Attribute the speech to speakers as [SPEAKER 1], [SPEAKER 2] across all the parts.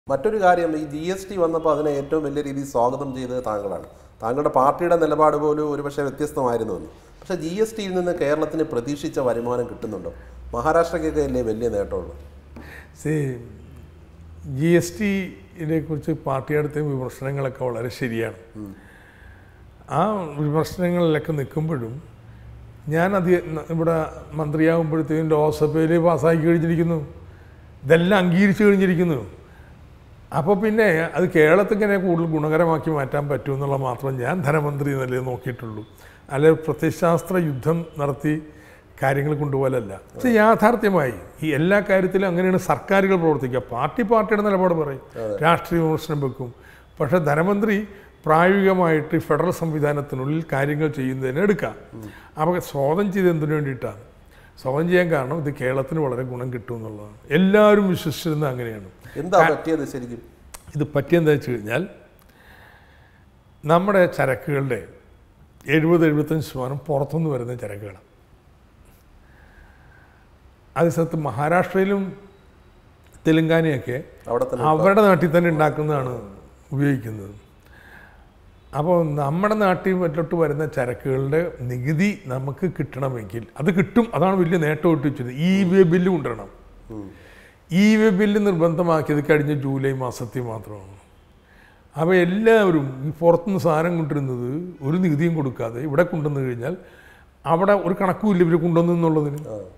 [SPEAKER 1] മറ്റൊരു കാര്യം ഈ ജി എസ് ടി വന്നപ്പോൾ അതിനെ ഏറ്റവും വലിയ രീതിയിൽ സ്വാഗതം ചെയ്തത് താങ്കളാണ് താങ്കളുടെ പാർട്ടിയുടെ നിലപാട് പോലും ഒരുപക്ഷെ വ്യത്യസ്തമായിരുന്നുവെന്ന് പക്ഷേ ജി എസ് ടിയിൽ നിന്ന് കേരളത്തിന് പ്രതീക്ഷിച്ച വരുമാനം കിട്ടുന്നുണ്ടോ മഹാരാഷ്ട്രയ്ക്കൊക്കെ അല്ലേ വലിയ നേട്ടമുള്ളൂ
[SPEAKER 2] സി ജി എസ് ടിനെ കുറിച്ച് പാർട്ടിയുടെ വിമർശനങ്ങളൊക്കെ വളരെ ശരിയാണ് ആ വിമർശനങ്ങളിലൊക്കെ നിൽക്കുമ്പോഴും ഞാൻ അത് ഇവിടെ മന്ത്രിയാകുമ്പോഴത്തേക്കും ലോക്സഭയിൽ പാസ്സാക്കി കഴിഞ്ഞിരിക്കുന്നു ഇതെല്ലാം അംഗീകരിച്ചു കഴിഞ്ഞിരിക്കുന്നു അപ്പോൾ പിന്നെ അത് കേരളത്തിങ്ങനെ കൂടുതൽ ഗുണകരമാക്കി മാറ്റാൻ പറ്റുമെന്നുള്ള മാത്രം ഞാൻ ധനമന്ത്രി എന്നല്ലേ നോക്കിയിട്ടുള്ളൂ അല്ലെ പ്രത്യയശാസ്ത്ര യുദ്ധം നടത്തി കാര്യങ്ങൾ കൊണ്ടുപോലല്ല പക്ഷെ യാഥാർത്ഥ്യമായി ഈ എല്ലാ കാര്യത്തിലും അങ്ങനെയാണ് സർക്കാരുകൾ പ്രവർത്തിക്കുക പാർട്ടി പാർട്ടിയുടെ നിലപാട് പറയും രാഷ്ട്രീയ വിമർശനം വെക്കും പക്ഷേ ധനമന്ത്രി പ്രായോഗികമായിട്ട് ഈ ഫെഡറൽ സംവിധാനത്തിനുള്ളിൽ കാര്യങ്ങൾ ചെയ്യുന്നതിന് എടുക്കാം അപ്പോൾ സ്വാതം ചെയ്ത് എന്തിനു വേണ്ടിയിട്ടാണ് സ്വാതം ചെയ്യാൻ കാരണം ഇത് കേരളത്തിന് വളരെ ഗുണം കിട്ടും എന്നുള്ളതാണ് എല്ലാവരും വിശ്വസിച്ചിരുന്നത് അങ്ങനെയാണ്
[SPEAKER 1] എന്താ പറ്റിയത് ശരിക്കും
[SPEAKER 2] ഇത് പറ്റിയെന്താ വെച്ച് കഴിഞ്ഞാൽ നമ്മുടെ ചരക്കുകളുടെ എഴുപത് എഴുപത്തഞ്ച് ശതമാനം പുറത്തുനിന്ന് വരുന്ന ചരക്കുകളാണ് അതേ സ്ഥലത്ത് മഹാരാഷ്ട്രയിലും തെലുങ്കാനയൊക്കെ
[SPEAKER 1] അവിടെ തന്നെ
[SPEAKER 2] അവരുടെ നാട്ടിൽ തന്നെ ഉണ്ടാക്കുന്നതാണ് ഉപയോഗിക്കുന്നത് അപ്പോൾ നമ്മുടെ നാട്ടിൽ മറ്റോട്ട് വരുന്ന ചരക്കുകളുടെ നികുതി നമുക്ക് കിട്ടണമെങ്കിൽ അത് കിട്ടും അതാണ് വലിയ നേട്ടം ഇട്ടിച്ചത് ഇ വേ ബില്ല് കൊണ്ടുവരണം ഇ വേ ബില്ല് നിർബന്ധമാക്കിയത് കഴിഞ്ഞ ജൂലൈ മാസത്തിൽ മാത്രമാണ് അപ്പോൾ എല്ലാവരും ഈ പുറത്തുനിന്ന് സാധനം കൊണ്ടിരുന്നത് ഒരു നികുതിയും കൊടുക്കാതെ ഇവിടെ കൊണ്ടുവന്നു കഴിഞ്ഞാൽ അവിടെ ഒരു കണക്കുമില്ല ഇവർ കൊണ്ടുവന്നു എന്നുള്ളതിന്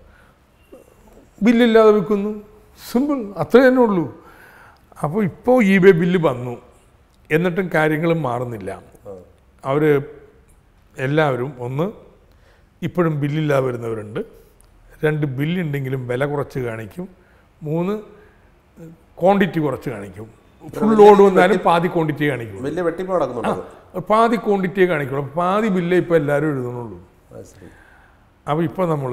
[SPEAKER 2] ബില്ലില്ലാതെ വിൽക്കുന്നു സിമ്പിൾ അത്രേ തന്നെ ഉള്ളൂ അപ്പോൾ ഇപ്പോൾ ഇ ബേ ബില്ല് വന്നു എന്നിട്ടും കാര്യങ്ങൾ മാറുന്നില്ല അവർ എല്ലാവരും ഒന്ന് ഇപ്പോഴും ബില്ലില്ലാതെ വരുന്നവരുണ്ട് രണ്ട് ബില്ലുണ്ടെങ്കിലും വില കുറച്ച് കാണിക്കും മൂന്ന് ക്വാണ്ടിറ്റി കുറച്ച് കാണിക്കും ഫുൾ ലോഡ് വന്നാലും പാതി ക്വാണ്ടിറ്റി കാണിക്കും
[SPEAKER 1] വലിയ വെട്ടിപ്പ് നടക്കുന്നുണ്ടോ
[SPEAKER 2] പാതി ക്വാണ്ടിറ്റിയെ കാണിക്കുള്ളൂ പാതി ബില്ലേ ഇപ്പോൾ എല്ലാവരും എഴുതുന്നുള്ളൂ
[SPEAKER 1] അത് ശരി
[SPEAKER 2] അപ്പോൾ ഇപ്പോൾ നമ്മൾ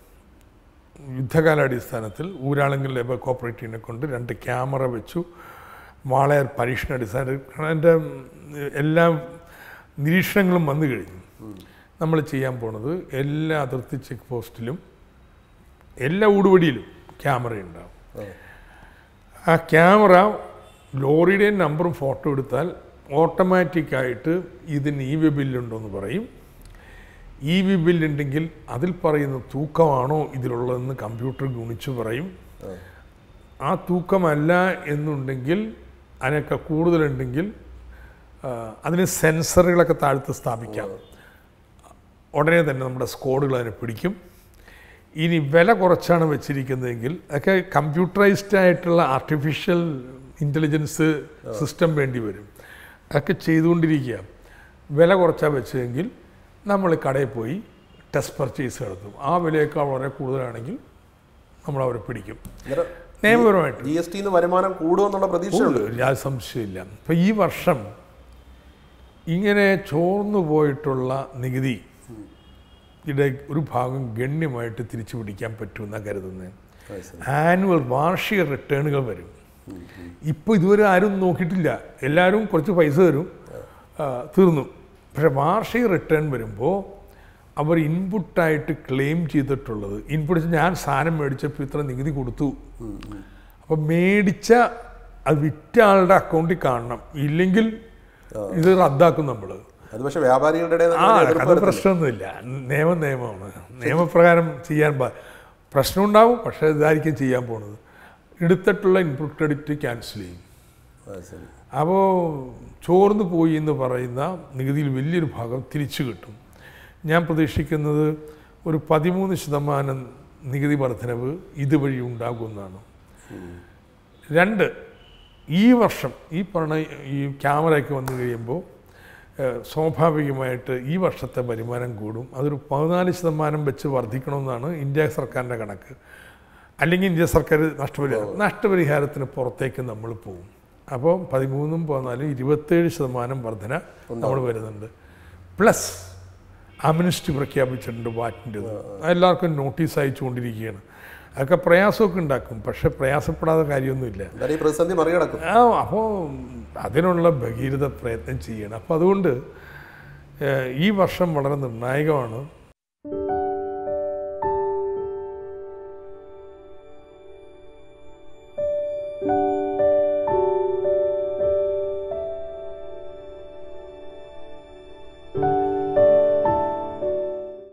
[SPEAKER 2] യുദ്ധകാലാടിസ്ഥാനത്തിൽ ഊരാളുങ്കൽ ലേബർ കോപ്പറേറ്റീവിനെ കൊണ്ട് രണ്ട് ക്യാമറ വെച്ചു വാളയാർ പരീക്ഷണാടിസ്ഥാനത്തിൽ കാരണം എൻ്റെ എല്ലാ നിരീക്ഷണങ്ങളും വന്നു കഴിഞ്ഞു നമ്മൾ ചെയ്യാൻ പോണത് എല്ലാ അതിർത്തി ചെക്ക് പോസ്റ്റിലും എല്ലാ ഊടുവടിയിലും ക്യാമറ ഉണ്ടാവും ആ ക്യാമറ ലോറിയുടെയും നമ്പറും ഫോട്ടോ എടുത്താൽ ഓട്ടോമാറ്റിക്കായിട്ട് ഇതിന് ഇ വി ബില്ലുണ്ടോയെന്ന് പറയും ഇ വി ബില്ലുണ്ടെങ്കിൽ അതിൽ പറയുന്ന തൂക്കമാണോ ഇതിലുള്ളതെന്ന് കമ്പ്യൂട്ടർ ഗുണിച്ചു പറയും ആ തൂക്കമല്ല എന്നുണ്ടെങ്കിൽ അതിനൊക്കെ കൂടുതലുണ്ടെങ്കിൽ ആ, അതിന് സെൻസറുകളൊക്കെ താഴ്ത്ത് സ്ഥാപിക്കാം ഉടനെ തന്നെ നമ്മുടെ സ്കോഡുകൾ അതിനെ പിടിക്കും ഇനി വില കുറച്ചാണ് വെച്ചിരിക്കുന്നതെങ്കിൽ ഒക്കെ കമ്പ്യൂട്ടറൈസ്ഡ് ആയിട്ടുള്ള ആർട്ടിഫിഷ്യൽ ഇൻ്റലിജൻസ് സിസ്റ്റം വേണ്ടി വരും അതൊക്കെ ചെയ്തുകൊണ്ടിരിക്കുക വില കുറച്ചാണ് വെച്ചതെങ്കിൽ നമ്മൾ കടയിൽ പോയി ടെസ്റ്റ് പർച്ചേസ് നടത്തും ആ വിലയേക്കാൾ വളരെ കൂടുതലാണെങ്കിൽ നമ്മൾ അവരെ പിടിക്കും നിയമപരമായിട്ട്
[SPEAKER 1] ജി എസ് ടിന്ന് വരുമാനം കൂടുമെന്നുള്ള പ്രതീക്ഷയുണ്ട്
[SPEAKER 2] യാതൊരു സംശയമില്ല ഇപ്പം ഈ വർഷം ഇങ്ങനെ ചോർന്നു പോയിട്ടുള്ള നികുതി യുടെ ഒരു ഭാഗം ഗണ്യമായിട്ട് തിരിച്ചു പിടിക്കാൻ പറ്റുമെന്നാണ് കരുതുന്നത്
[SPEAKER 1] അത് ശരി.
[SPEAKER 2] ആനുവൽ വാർഷിക റിട്ടേണുകൾ വരും ഇപ്പോൾ ഇതുവരെ ആരും നോക്കിയിട്ടില്ല എല്ലാവരും കുറച്ച് പൈസ തരും ആ, തീർന്നു പക്ഷെ വാർഷിക റിട്ടേൺ വരുമ്പോൾ അവർ ഇൻപുട്ടായിട്ട് ക്ലെയിം ചെയ്തിട്ടുള്ളത് ഇൻപുട്ട് ഞാൻ സാധനം മേടിച്ചപ്പോൾ ഇത്ര നികുതി കൊടുത്തു അപ്പം മേടിച്ച അത് വിറ്റ ആളുടെ അക്കൗണ്ടിൽ കാണണം ഇല്ലെങ്കിൽ ഇത് റദ്ദാക്കും നമ്മൾ
[SPEAKER 1] അത് പക്ഷെ വ്യാപാരികളുടെ ഇടയിൽ
[SPEAKER 2] ആ
[SPEAKER 1] നിന്ന് എതിർപ്പ്
[SPEAKER 2] അത്
[SPEAKER 1] വരുന്നില്ല.
[SPEAKER 2] പ്രശ്നമൊന്നുമില്ല നിയമം നിയമമാണ് നിയമപ്രകാരം ചെയ്യാൻ പാ പ്രശ്നമുണ്ടാവും പക്ഷേ ഇതായിരിക്കും ചെയ്യാൻ പോണത് എടുത്തിട്ടുള്ള ഇൻപുട്ട് ക്രെഡിറ്റ് ക്യാൻസൽ ചെയ്യും
[SPEAKER 1] അത് ശരി
[SPEAKER 2] അപ്പോൾ ചോർന്നു പോയി എന്ന് പറയുന്ന നികുതിയിൽ വലിയൊരു ഭാഗം തിരിച്ചു കിട്ടും ഞാൻ പ്രതീക്ഷിക്കുന്നത് ഒരു പതിമൂന്ന് ശതമാനം നികുതി വർധനവ് ഇതുവഴി ഉണ്ടാകുമെന്നാണ് രണ്ട് ഈ വർഷം ഈ പറഞ്ഞ ഈ ക്യാമറയൊക്കെ വന്നു കഴിയുമ്പോൾ ഏഹ്, സ്വാഭാവികമായിട്ട് ഈ വർഷത്തെ വരുമാനം കൂടും അതൊരു പതിനാല് ശതമാനം വെച്ച് വർദ്ധിക്കണമെന്നാണ് ഇന്ത്യ സർക്കാരിൻ്റെ കണക്ക് അല്ലെങ്കിൽ ഇന്ത്യ സർക്കാർ നഷ്ടപരിഹാരം നഷ്ടപരിഹാരത്തിന് പുറത്തേക്ക് നമ്മൾ പോകും അപ്പോൾ പതിമൂന്നും പതിനാലും ഇരുപത്തേഴ് ശതമാനം വർധന നമ്മൾ വരുന്നുണ്ട് പ്ലസ് അമിനിസ്റ്റി പ്രഖ്യാപിച്ചിട്ടുണ്ട് വാറ്റിൻ്റെ എല്ലാവർക്കും നോട്ടീസ് അയച്ചുകൊണ്ടിരിക്കുകയാണ് അതൊക്കെ പ്രയാസമൊക്കെ ഉണ്ടാക്കും പക്ഷേ പ്രയാസപ്പെടാതെ കാര്യമൊന്നുമില്ല
[SPEAKER 1] എന്തായാലും ഈ പ്രതിസന്ധി മറികടക്കും
[SPEAKER 2] ആ അപ്പോൾ അതിനുള്ള ഭഗീരഥ പ്രയത്നം ചെയ്യണം അപ്പോൾ അതുകൊണ്ട് ഏഹ്, ഈ വർഷം വളരെ നിർണായകമാണ്